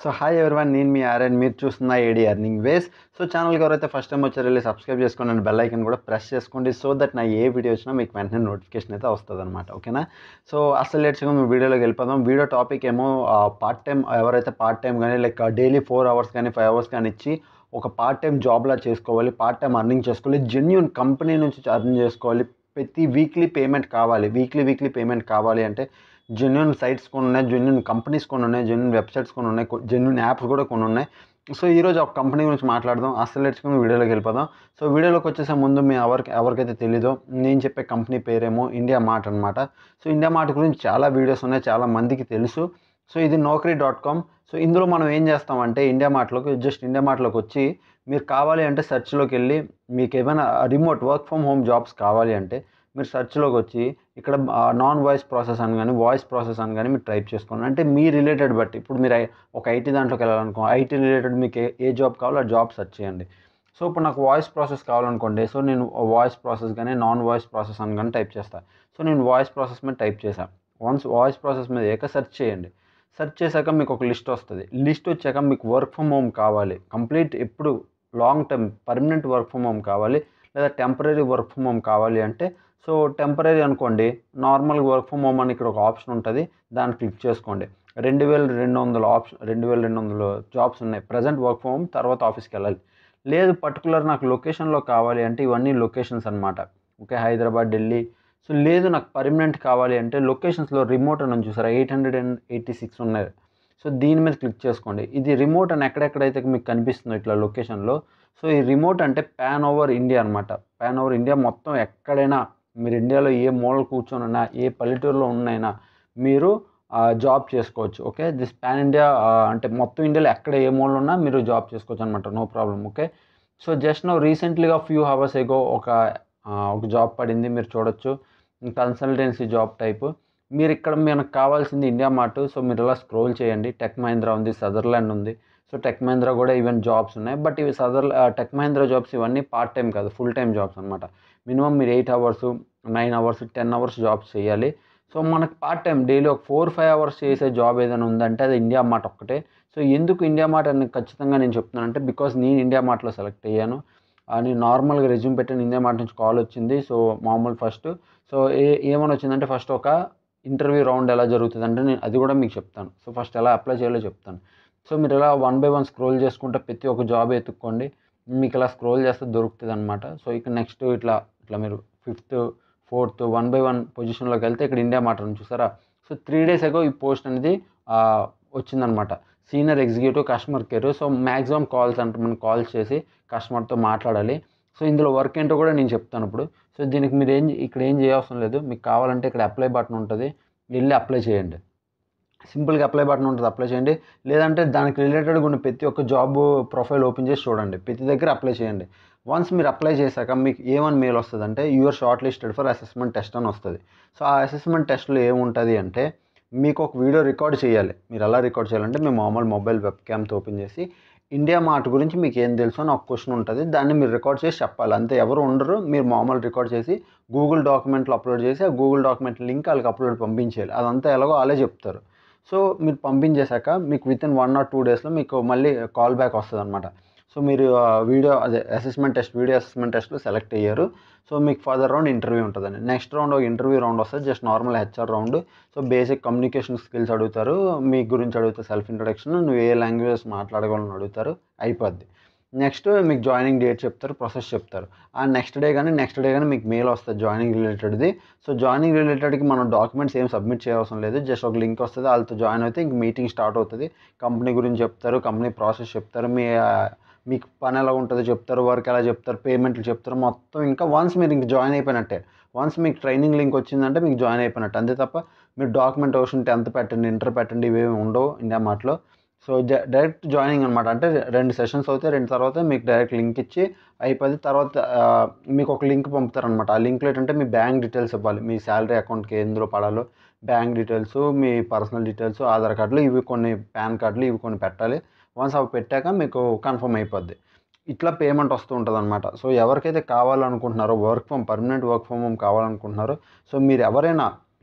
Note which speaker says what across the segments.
Speaker 1: so hi everyone నేను మీ RN మీరు చూస్తున్న ఏడి ఎర్నింగ్ వేస్ సో ఛానల్కి ఎవరైతే ఫస్ట్ టైం వచ్చారో వెళ్ళి సబ్స్క్రైబ్ చేసుకోండి అండ్ బెల్ ఐకన్ కూడా ప్రెస్ చేసుకోండి సో దట్ నా ఏ వీడియో వచ్చినా మీకు వెంటనే నోటిఫికేషన్ అయితే వస్తుంది అనమాట ఓకేనా సో అసలు లేట్స్గా మీ వీడియోలోకి వెళ్ళిపోదాం వీడియో టాపిక్ ఏమో పార్ట్ టైం ఎవరైతే పార్ట్ టైం కానీ లైక్ డైలీ ఫోర్ అవర్స్ కానీ ఫైవ్ అవర్స్ కానీ ఇచ్చి ఒక పార్ట్ టైం జాబ్లా చేసుకోవాలి పార్ట్ టైం అర్నింగ్ చేసుకోవాలి జెన్యున్ కంపెనీ నుంచి అర్న్ చేసుకోవాలి ప్రతి వీక్లీ పేమెంట్ కావాలి వీక్లీ వీక్లీ పేమెంట్ కావాలి అంటే జెన్యున్ సైట్స్ కొన్ని ఉన్నాయి జెన్యున్ కంపెనీస్ కొన్ని ఉన్నాయి జెన్యున్ వెబ్సైట్స్ కొన్ని ఉన్నాయి జెన్యున్ యాప్స్ కూడా కొన్ని ఉన్నాయి సో ఈరోజు ఒక కంపెనీ గురించి మాట్లాడదాం అసలు నేర్చుకుని వీడియోలోకి వెళ్ళిపోదాం సో వీడియోలోకి వచ్చేసే ముందు మీ ఎవరికి ఎవరికైతే తెలీదో నేను చెప్పే కంపెనీ పేరేమో ఇండియా మార్ట్ అనమాట సో ఇండియా మార్ట్ గురించి చాలా వీడియోస్ ఉన్నాయి చాలా మందికి తెలుసు సో ఇది నౌకరీ డాట్ కామ్ సో ఇందులో మనం ఏం చేస్తామంటే ఇండియా మార్ట్లోకి జస్ట్ ఇండియా మార్ట్లోకి వచ్చి మీరు కావాలి అంటే సెర్చ్లోకి వెళ్ళి మీకు ఏమైనా remote work from home jobs కావాలి అంటే మీరు సెర్చ్లోకి వచ్చి ఇక్కడ నాన్ వాయిస్ ప్రాసెస్ అని కానీ వాయిస్ ప్రాసెస్ అని కానీ మీరు టైప్ చేసుకోండి అంటే మీ రిలేటెడ్ బట్టి ఇప్పుడు మీరు ఐ- ఒక ఐటీ దాంట్లోకి వెళ్ళాలనుకో ఐటీ రిలేటెడ్ మీకు ఏ ఏ జాబ్ కావాలో ఆ జాబ్ సెర్చ్ చేయండి సో ఇప్పుడు నాకు వాయిస్ ప్రాసెస్ కావాలనుకోండి సో నేను వాయిస్ ప్రాసెస్ కానీ నాన్ వాయిస్ ప్రాసెస్ అని కానీ టైప్ చేస్తాను సో నేను వాయిస్ ప్రాసెస్ మీద టైప్ చేశాను వన్స్ వాయిస్ ప్రాసెస్ మీద ఏక సెర్చ్ చేయండి సెర్చ్ చేశాక మీకు ఒక లిస్ట్ వస్తుంది లిస్ట్ వచ్చాక మీకు వర్క్ ఫ్రమ్ హోమ్ కావాలి కంప్లీట్ ఎప్పుడు long term permanent work from home కావాలి లేదా టెంపరీ వర్క్ ఫ్రమ్ హోమ్ కావాలి అంటే సో టెంపరీ అనుకోండి నార్మల్ వర్క్ ఫ్రమ్ హోమ్ అని ఇక్కడ ఒక ఆప్షన్ ఉంటుంది దాన్ని క్లిక్ చేసుకోండి రెండు వేల రెండు వందల ఆప్షన్ రెండు వేల రెండు వందల జాబ్స్ ఉన్నాయి ప్రజెంట్ వర్క్ ఫ్రమ్ హోమ్ తర్వాత ఆఫీస్కి వెళ్ళాలి లేదు పర్టికులర్ నాకు లొకేషన్లో కావాలి అంటే ఇవన్నీ లొకేషన్స్ అనమాట ఓకే హైదరాబాద్ ఢిల్లీ సో లేదు నాకు పర్మనెంట్ కావాలి అంటే లొకేషన్స్లో రిమోట్ అని ఉంది చూసారా eight hundred and eighty six ఉన్నాయి సో దీని మీద క్లిక్ చేసుకోండి ఇది రిమోట్ అని ఎక్కడెక్కడైతే మీకు కనిపిస్తుందో ఇట్లా లొకేషన్లో సో ఈ రిమోట్ అంటే ప్యాన్ ఓవర్ ఇండియా అనమాట ప్యాన్ ఓవర్ ఇండియా మొత్తం ఎక్కడైనా మీరు ఇండియాలో ఏ మూల కూర్చొని ఉన్నా ఏ పల్లెటూరులో ఉన్నైనా మీరు జాబ్ చేసుకోవచ్చు ఓకే దిస్ ప్యాన్ ఇండియా అంటే మొత్తం ఇండియాలో ఎక్కడ ఏ మూల ఉన్నా మీరు జాబ్ చేసుకోవచ్చు అనమాట no problem okay so just no రీసెంట్లీగా ఫ్యూ హవర్స్ ఎగో ఒక ఆ, ఒక జాబ్ పడింది మీరు చూడొచ్చు కన్సల్టెన్సీ జాబ్ టైప్ మీరు ఇక్కడ మనకు కావాల్సింది ఇండియా మార్ట్ సో మీరు ఇలా స్క్రోల్ చేయండి టెక్ మహీంద్రా ఉంది సదర్లాండ్ ఉంది సో టెక్ మహీంద్రా కూడా ఈవెన్ జాబ్స్ ఉన్నాయి బట్ ఇవి సదర్ టెక్ మహీంద్రా జాబ్స్ ఇవన్నీ పార్ట్ టైం కాదు ఫుల్ టైం జాబ్స్ అనమాట మినిమం మీరు eight hours nine hours ten hours jobs చేయాలి సో మనకు పార్ట్ టైం డైలీ ఒక ఫోర్ ఫైవ్ అవర్స్ చేసే జాబ్ ఏదైనా ఉందంటే అది ఇండియా మార్ట్ ఒక్కటే సో ఎందుకు ఇండియా మార్ట్ అని ఖచ్చితంగా నేను చెప్తున్నానంటే బికాస్ నేను ఇండియా మార్ట్లో సెలెక్ట్ అయ్యాను ఆ, నేను నార్మల్గా రెజ్యూమ్ పెట్టాను ఇండియా మార్ట్ నుంచి కాల్ వచ్చింది సో మామూలు ఫస్ట్ సో ఏ ఏమని వచ్చిందంటే ఫస్ట్ ఒక ఇంటర్వ్యూ రౌండ్ ఎలా జరుగుతుంది అంటే నేను అది కూడా మీకు చెప్తాను సో ఫస్ట్ ఎలా అప్లై చేయాలో చెప్తాను సో మీరు ఇలా వన్ బై వన్ స్క్రోల్ చేసుకుంటే ప్రతి ఒక్క జాబ్ ఎత్తుక్కోండి మీకు ఇలా స్క్రోల్ చేస్తే దొరుకుతుంది అనమాట సో ఇక నెక్స్ట్ ఇట్లా ఇట్లా మీరు fifth fourth one by one పొజిషన్లోకి వెళ్తే ఇక్కడ ఇండియా మాట ఉంది చూసారా సో త్రీ డేస్ ఎగో ఈ పోస్ట్ అనేది ఆ, వచ్చిందనమాట senior executive customer care so maximum calls అంటే మనం కాల్స్ చేసి కస్టమర్తో మాట్లాడాలి సో ఇందులో వర్క్ ఏంటో కూడా నేను చెప్తాను ఇప్పుడు సో దీనికి మీరు ఏం ఇక్కడ ఏం చేయవసరం లేదు మీకు కావాలంటే ఇక్కడ అప్లై బటన్ ఉంటుంది వెళ్ళి అప్లై చేయండి సింపుల్గా అప్లై బటన్ ఉంటుంది అప్లై చేయండి లేదంటే దానికి రిలేటెడ్గా ఉన్న ప్రతి ఒక్క జాబ్ ప్రొఫైల్ ఓపెన్ చేసి చూడండి ప్రతి దగ్గర అప్లై చేయండి వన్స్ మీరు అప్లై చేశాక మీకు ఏమని మెయిల్ వస్తుంది అంటే you're shortlisted for assessment test అని వస్తుంది సో ఆ అసెస్మెంట్ టెస్ట్లో ఏముంటుంది అంటే మీకు ఒక వీడియో రికార్డ్ చేయాలి మీరు ఎలా రికార్డ్ చేయాలంటే మీ మామూలు మొబైల్ వెబ్ క్యామ్తో ఓపెన్ చేసి ఇండియా మార్ట్ గురించి మీకు ఏం తెలుసు అని ఒక క్వశ్చన్ ఉంటుంది దాన్ని మీరు రికార్డ్ చేసి చెప్పాలి అంతే ఎవరు ఉండరు మీరు మామూలు రికార్డ్ చేసి గూగుల్ డాక్యుమెంట్లో అప్లోడ్ చేసి ఆ గూగుల్ డాక్యుమెంట్ లింక్ వాళ్ళకి అప్లోడ్ పంపించేయాలి అదంతా ఎలాగో వాళ్ళే చెప్తారు సో మీరు పంపించేశాక మీకు within one or two డేస్లో మీకు మళ్ళీ కాల్ బ్యాక్ వస్తుంది అనమాట సో మీరు ఆ వీడియో అదే అసెస్మెంట్ టెస్ట్ వీడియో అసెస్మెంట్ టెస్ట్లో సెలెక్ట్ అయ్యారు సో మీకు ఫర్దర్ రౌండ్ ఇంటర్వ్యూ ఉంటుందండి నెక్స్ట్ రౌండ్ ఒక ఇంటర్వ్యూ రౌండ్ వస్తుంది just normal HR round so basic communication skills అడుగుతారు మీ గురించి అడుగుతారు సెల్ఫ్ ఇంట్రడక్షన్ నువ్వు ఏ లాంగ్వేజెస్ మాట్లాడగలను అడుగుతారు అయిపోద్ది నెక్స్ట్ మీకు జాయినింగ్ డేట్ చెప్తారు ప్రాసెస్ చెప్తారు ఆ నెక్స్ట్ డే కానీ నెక్స్ట్ డే కానీ మీకు మెయిల్ వస్తుంది జాయినింగ్ రిలేటెడ్ది సో జాయినింగ్ రిలేటెడ్కి మనం డాక్యుమెంట్స్ ఏం సబ్మిట్ చేయవసరం లేదు జస్ట్ ఒక లింక్ వస్తుంది వాళ్ళతో జాయిన్ అయితే ఇంక మీటింగ్ స్టార్ట్ అవుతుంది కంపెనీ గురించి చెప్తారు కంపెనీ ప్రాసెస్ చెప్తారు మీ ఆ, మీకు పని ఎలా ఉంటుందో చెప్తారు వర్క్ ఎలా చెప్తారు పేమెంట్లు చెప్తారు మొత్తం ఇంకా వన్స్ మీరు ఇంక జాయిన్ అయిపోయినట్టే వన్స్ మీకు ట్రైనింగ్ లింక్ వచ్చిందంటే మీకు జాయిన్ అయిపోయినట్టు అంతే తప్ప మీరు డాక్యుమెంటేషన్ టెన్త్ పెట్టండి ఇంటర్ పెట్టండి ఇవేమి ఉండవు ఇండియా మార్ట్లో సో డైరెక్ట్ జాయినింగ్ అనమాట అంటే రెండు సెషన్స్ అవుతాయి రెండు తర్వాత మీకు డైరెక్ట్ లింక్ ఇచ్చి అయిపోయింది తర్వాత ఆ, మీకు ఒక లింక్ పంపుతారనమాట ఆ లింక్లో ఏంటంటే మీ బ్యాంక్ డీటెయిల్స్ ఇవ్వాలి మీ శాలరీ అకౌంట్కి ఎందులో పడాలో బ్యాంక్ డీటెయిల్స్ మీ పర్సనల్ డీటెయిల్స్ ఆధార్ కార్డులు ఇవి కొన్ని పాన్ కార్డులు ఇవి కొన్ని పెట్టాలి వన్స్ అవి పెట్టాక మీకు కన్ఫర్మ్ అయిపోద్ది ఇట్లా పేమెంట్ వస్తూ ఉంటుంది అనమాట సో ఎవరికైతే కావాలనుకుంటున్నారో work from permanent work from home కావాలనుకుంటున్నారో సో మీరు ఎవరైనా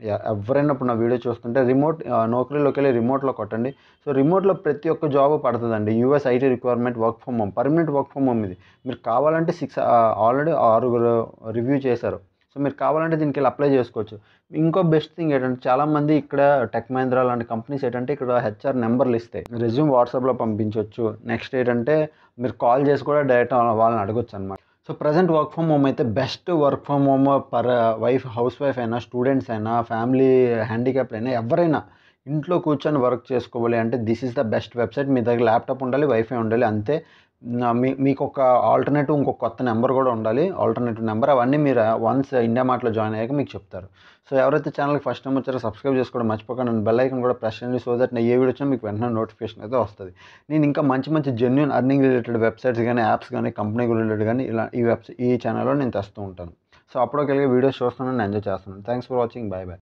Speaker 1: ఎ- ఎవరైనా ఇప్పుడు నా వీడియో చూస్తుంటే రిమోట్ నౌకరీలోకి వెళ్ళి రిమోట్లో కొట్టండి సో రిమోట్లో ప్రతి ఒక్క జాబ్ పడుతుందండి US IT requirement work from home permanent work from home ఇది మీరు కావాలంటే సిక్స్ ఆల్రెడీ ఆరుగురు రివ్యూ చేశారు సో మీరు కావాలంటే దీనికి వెళ్ళి అప్లై చేసుకోవచ్చు ఇంకో బెస్ట్ థింగ్ ఏంటంటే చాలామంది ఇక్కడ టెక్ మహీంద్రా లాంటి కంపెనీస్ ఏంటంటే ఇక్కడ హెచ్ఆర్ నెంబర్లు ఇస్తాయి రెజ్యూమ్ వాట్సాప్లో పంపించవచ్చు నెక్స్ట్ ఏంటంటే మీరు కాల్ చేసి కూడా డైరెక్ట్ వాళ్ళని అడగొచ్చు అనమాట so present work from home అయితే best work from home per wife housewife అయినా స్టూడెంట్స్ అయినా ఫ్యామిలీ హ్యాండిక్యాప్ అయినా ఎవరైనా ఇంట్లో కూర్చొని వర్క్ చేసుకోవాలి అంటే this is the best website మీ దగ్గర ల్యాప్టాప్ ఉండాలి వైఫై ఉండాలి అంతే నా- మీ మీకు ఒక ఆల్టర్నేటివ్ ఇంకొక కొత్త నెంబర్ కూడా ఉండాలి ఆల్టర్నేటివ్ నెంబర్ అవన్నీ మీరు వన్స్ ఇండియా మార్ట్లో జాయిన్ అయ్యాక మీకు చెప్తారు సో ఎవరైతే ఛానల్కి ఫస్ట్ టైం వచ్చారో సబ్స్క్రైబ్ చేసుకోవడం మర్చిపోకండి బెల్ ఐకన్ కూడా ప్రెస్ చేయండి సో దట్ నేను ఏ వీడియో వచ్చినా మీకు వెంటనే నోటిఫికేషన్ అయితే వస్తుంది నేను ఇంకా మంచి మంచి జెన్యున్ అర్నింగ్ రిలేటెడ్ వెబ్సైట్స్ కానీ యాప్స్ కానీ కంపెనీ రిలేటెడ్ కానీ ఇలా ఈ వెబ్సైట్ ఈ ఛానల్లో నేను తెస్తూ ఉంటాను సో అప్పటికెళ్ళి వీడియోస్ చూస్తున్నాను నేను ఎంజాయ్ చేస్తున్నాను thanks for watching bye bye